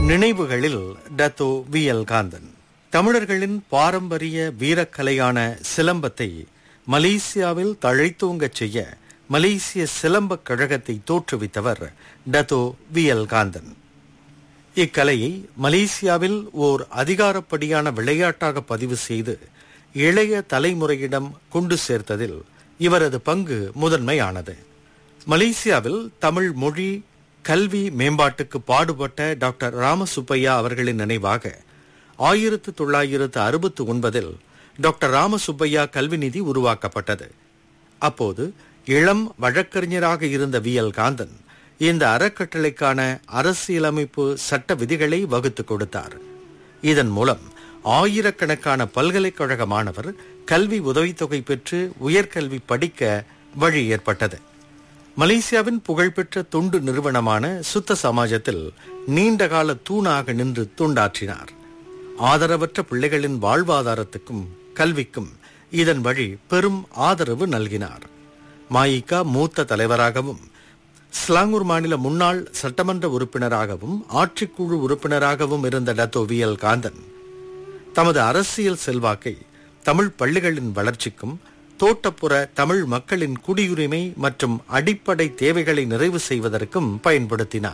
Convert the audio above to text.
நினைவுகளில் Dato V L Kanthan தமிழர்களின் பாரம்பரிய வீரக்கலையான சிலம்பத்தை மலேசியாவில் தழைத்தோங்கச் செய்ய மலேசிய சிலம்பக் கழகத்தை தோற்றுவித்தவர் டத்தோ வி எல் காந்தன் இக்கலையை மலேசியாவில் ஓர் அதிகாரப்படியான விளையாட்டாக பதிவு செய்து இளைய தலைமுறையிடம் கொண்டு சேர்த்ததில் இவரது பங்கு முதன்மையானது மலேசியாவில் தமிழ் மொழி கல்வி மேம்பாட்டுக்கு பாடுபட்ட டாக்டர் ராமசுப்பையா அவர்களின் நினைவாக ஆயிரத்து தொள்ளாயிரத்து அறுபத்து ஒன்பதில் டாக்டர் ராமசுப்பையா கல்வி நிதி உருவாக்கப்பட்டது அப்போது இளம் வழக்கறிஞராக இருந்த வி எல் காந்தன் இந்த அறக்கட்டளைக்கான அரசியலமைப்பு சட்ட விதிகளை வகுத்துக் கொடுத்தார் இதன் மூலம் ஆயிரக்கணக்கான பல்கலைக்கழக மாணவர் கல்வி உதவித்தொகை பெற்று உயர்கல்வி படிக்க வழி ஏற்பட்டது மலேசியாவின் புகழ்பெற்ற தொண்டு நிறுவனமான சுத்த சமாஜத்தில் நீண்டகால தூணாக நின்று தொண்டாற்றினார் ஆதரவற்ற பிள்ளைகளின் வாழ்வாதாரத்துக்கும் கல்விக்கும் இதன் வழி பெரும் ஆதரவு நல்கினார் மாயிகா மூத்த தலைவராகவும் ஸ்லாங்கூர் மாநில முன்னாள் சட்டமன்ற உறுப்பினராகவும் ஆட்சிக்குழு உறுப்பினராகவும் இருந்த டத்தோ வி எல் காந்தன் தமது அரசியல் செல்வாக்கை தமிழ் பள்ளிகளின் வளர்ச்சிக்கும் தோட்டப்புற தமிழ் மக்களின் குடியுரிமை மற்றும் அடிப்படை தேவைகளை நிறைவு செய்வதற்கும் பயன்படுத்தினார்